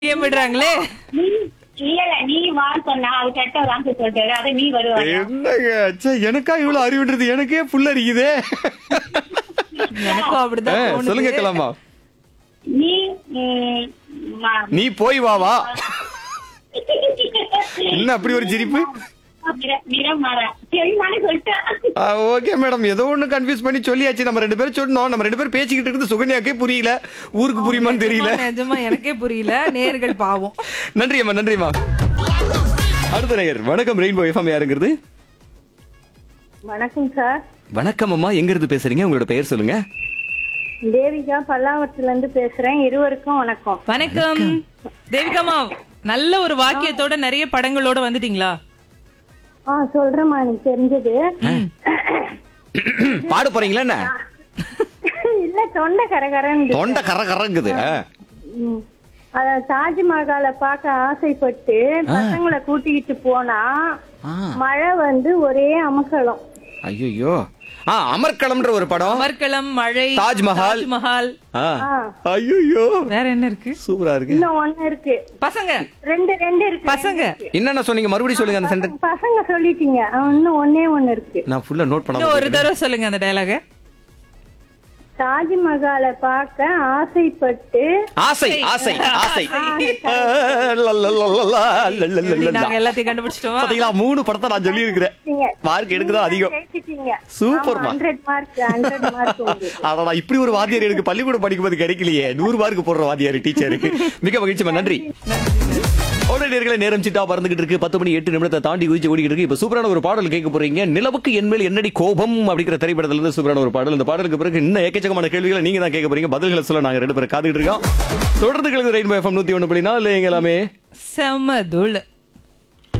விடுறாங்களே நீ இல்ல இல்ல நீ வா சொன்னா அது கரெக்டா ஒரு ஆன்சர் சொல்லிட்டாரு அதை நீ வருவாங்க என்னங்க ச்சே, எனக்கா இவ்வளவு அறிவுன்றது எனக்கே புல்ல இருக்குதே எனக்கும் ஆ, அப்படிதான் தோணுது. சொல்லுங்க கலாமா நீ ம், மா- நீ போய் வா வா என்ன அப்படி ஒரு சிரிப்பு நிற- நிறம் மாறா சரி நானே சொல்லிட்டேன் ஓகே மேடம் ஏதோ ஒண்ணு கன்ஃபியூஸ் பண்ணி சொல்லியாச்சு நம்ம ரெண்டு பேரும் சொன்னோம் நம்ம ரெண்டு பேரும் பேசிக்கிட்டு இருக்குது சுகன்யாக்கே புரியல ஊருக்கு புரியுமான்னு தெரியல நிஜமா எனக்கே புரியல நேர்கள் பாவம் நன்றி அம்மா நன்றிம்மா அடுத்த நேயர் வணக்கம் ரெயின்போ எஃப்எம் யாருங்கிறது வணக்கம் சார் வணக்கம் அம்மா எங்க இருந்து பேசுறீங்க உங்களோட பெயர் சொல்லுங்க தேவிகா பல்லாவரத்துல இருந்து பேசுறேன் இருவருக்கும் வணக்கம் வணக்கம் தேவிகாமா நல்ல ஒரு வாக்கியத்தோட நிறைய படங்களோட வந்துட்டீங்களா ஆ சொல்றேம்மா எனக்கு தெரிஞ்சது பாட போறீங்களா என்ன இல்ல தொண்டை கரகரன் தொண்டை கர கரங்குது ஆ. அத தாஜ்மஹாலை பார்க்க ஆசைப்பட்டு பசங்களை கூட்டிக்கிட்டு போனா ஆ. மழை வந்து ஒரே அமக்கலம் ஐயோ ஆ அமர்க்களம்ன்ற ஒரு படம் அமர்க்களம் மழை தாஜ்மஹால். தாஜ்மஹால் ஆ. ஐயோ வேற என்ன இருக்கு சூப்பரா இருக்கு இன்னும் ஒண்ணு இருக்கு பசங்க ரெண்டு ரெண்டு இருக்கு பசங்க என்னென்ன சொன்னீங்க மறுபடியும் சொல்லுங்க அந்த சென்டென்ஸ் பசங்க சொல்லிட்டீங்க ஆ, இன்னும் ஒன்னே ஒண்ணு இருக்கு நான் ஃபுல்லா நோட் இன்னும் பண்ண ஒரு தடவை சொல்லுங்க அந்த டயலாக தாஜ்மஹாலை பார்க்க ஆசைப்பட்டு ஆசை ஆசை ஆசை ஆ, லல்லல்லல்லா, லல்லல்லல்லா. நாங்க எல்லாத்தையும் கண்டுபிடிச்சிட்டோம் பாத்தீங்களா மூணு படத்தை நான் சொல்லி இருக்கிறேன் நீங்க மார்க் எடுக்குதான் அதிகம் ஜெயிச்சிட்டீங்க சூப்பர்மா. ஹண்ட்ரட் மார்க் ஹண்ட்ரட் மார்க் உங்களுக்கு அடடா இப்படி ஒரு வாத்தியார் எனக்கு பள்ளிக்கூடம் படிக்கும்போது கிடைக்கலையே நூறு மார்க் போடுற வாத்தியார் டீச்சருக்கு மிக மகிழ்ச்சிமா நன்றி நேர்களை நேரம் சிட்டா பறந்துகிட்டு இருக்கு பத்து மணி எட்டு நிமிடத்தை தாண்டி குதிச்சு ஓடிக்கிட்டு இருக்கு இப்ப சூப்பரான ஒரு பாடல் கேட்க போறீங்க நிலவுக்கு என்மேல் என்னடி கோபம் அப்படிங்கிற திரைப்படத்துல இருந்து சூப்பரான ஒரு பாடல் இந்த பாடலுக்கு பிறகு இன்னும் ஏக்கச்சக்கமான கேள்விகளை நீங்க தான் கேட்க போறீங்க பதில்களை சொல்ல நாங்க ரெண்டு பேரும் காத்துக்கிட்டு இருக்கோம் தொடர்ந்து கிழக்கு ரெயின்போ எஃப்எம் நூத்தி ஒண்ணு புள்ளி நாலு எங்க எல்லாமே செமதுள்